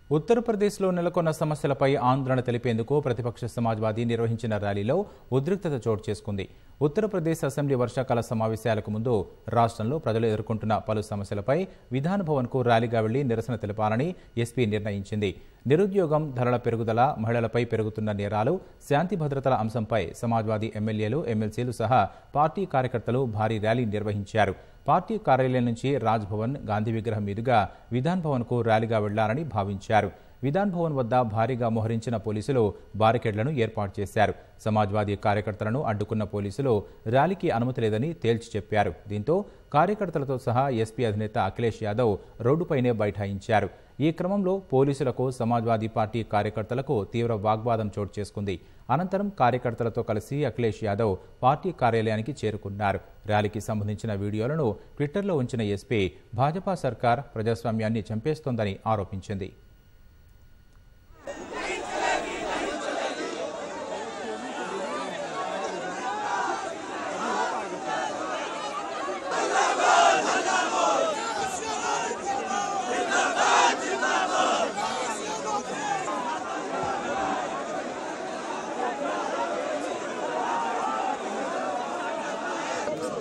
ఉత్తరప్రదేశ్లో నెలకొన్న సమస్యలపై ఆందోళన తెలిపేందుకు ప్రతిపక్ష సమాజ్వాదీ నిర్వహించిన ర్యాలీలో ఉద్రిక్తత చోటు చేసుకుంది ఉత్తరప్రదేశ్ అసెంబ్లీ వర్షాకాల సమావేశాలకు ముందు రాష్ట్రంలో ప్రజలు ఎదుర్కొంటున్న పలు సమస్యలపై విధాన్ భవన్కు ర్యాలీగా వెళ్లి నిరసన తెలపాలని ఎస్పీ నిర్ణయించింది నిరుద్యోగం ధరల పెరుగుదల మహిళలపై పెరుగుతున్న నేరాలు శాంతి భద్రతల అంశంపై సమాజ్వాదీ ఎమ్మెల్యేలు ఎమ్మెల్సీలు సహా పార్టీ కార్యకర్తలు భారీ ర్యాలీ నిర్వహించారు పార్టీ కార్యాలయం నుంచి రాజ్ భవన్ గాంధీ విగ్రహం మీదుగా విధాన్ భవన్కు ర్యాలీగా వెళ్లారని భావించారు విధాన్ భవన్ వద్ద భారీగా మోహరించిన పోలీసులు బారికేడ్లను ఏర్పాటు చేశారు సమాజ్వాదీ కార్యకర్తలను అడ్డుకున్న పోలీసులు ర్యాలీకి అనుమతి లేదని తేల్చి చెప్పారు దీంతో కార్యకర్తలతో సహా ఎస్పీ అధినేత అఖిలేష్ యాదవ్ రోడ్డుపైనే బైఠాయించారు ఈ క్రమంలో పోలీసులకు సమాజ్వాదీ పార్టీ కార్యకర్తలకు తీవ్ర వాగ్వాదం చోటు చేసుకుంది అనంతరం కార్యకర్తలతో కలిసి అఖిలేష్ యాదవ్ పార్టీ కార్యాలయానికి చేరుకున్నారు ర్యాలీకి సంబంధించిన వీడియోలను ట్విట్టర్లో ఉంచిన ఎస్పీ భాజపా సర్కార్ ప్రజాస్వామ్యాన్ని చంపేస్తోందని ఆరోపించింది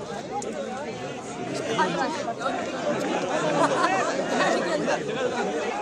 Thank you.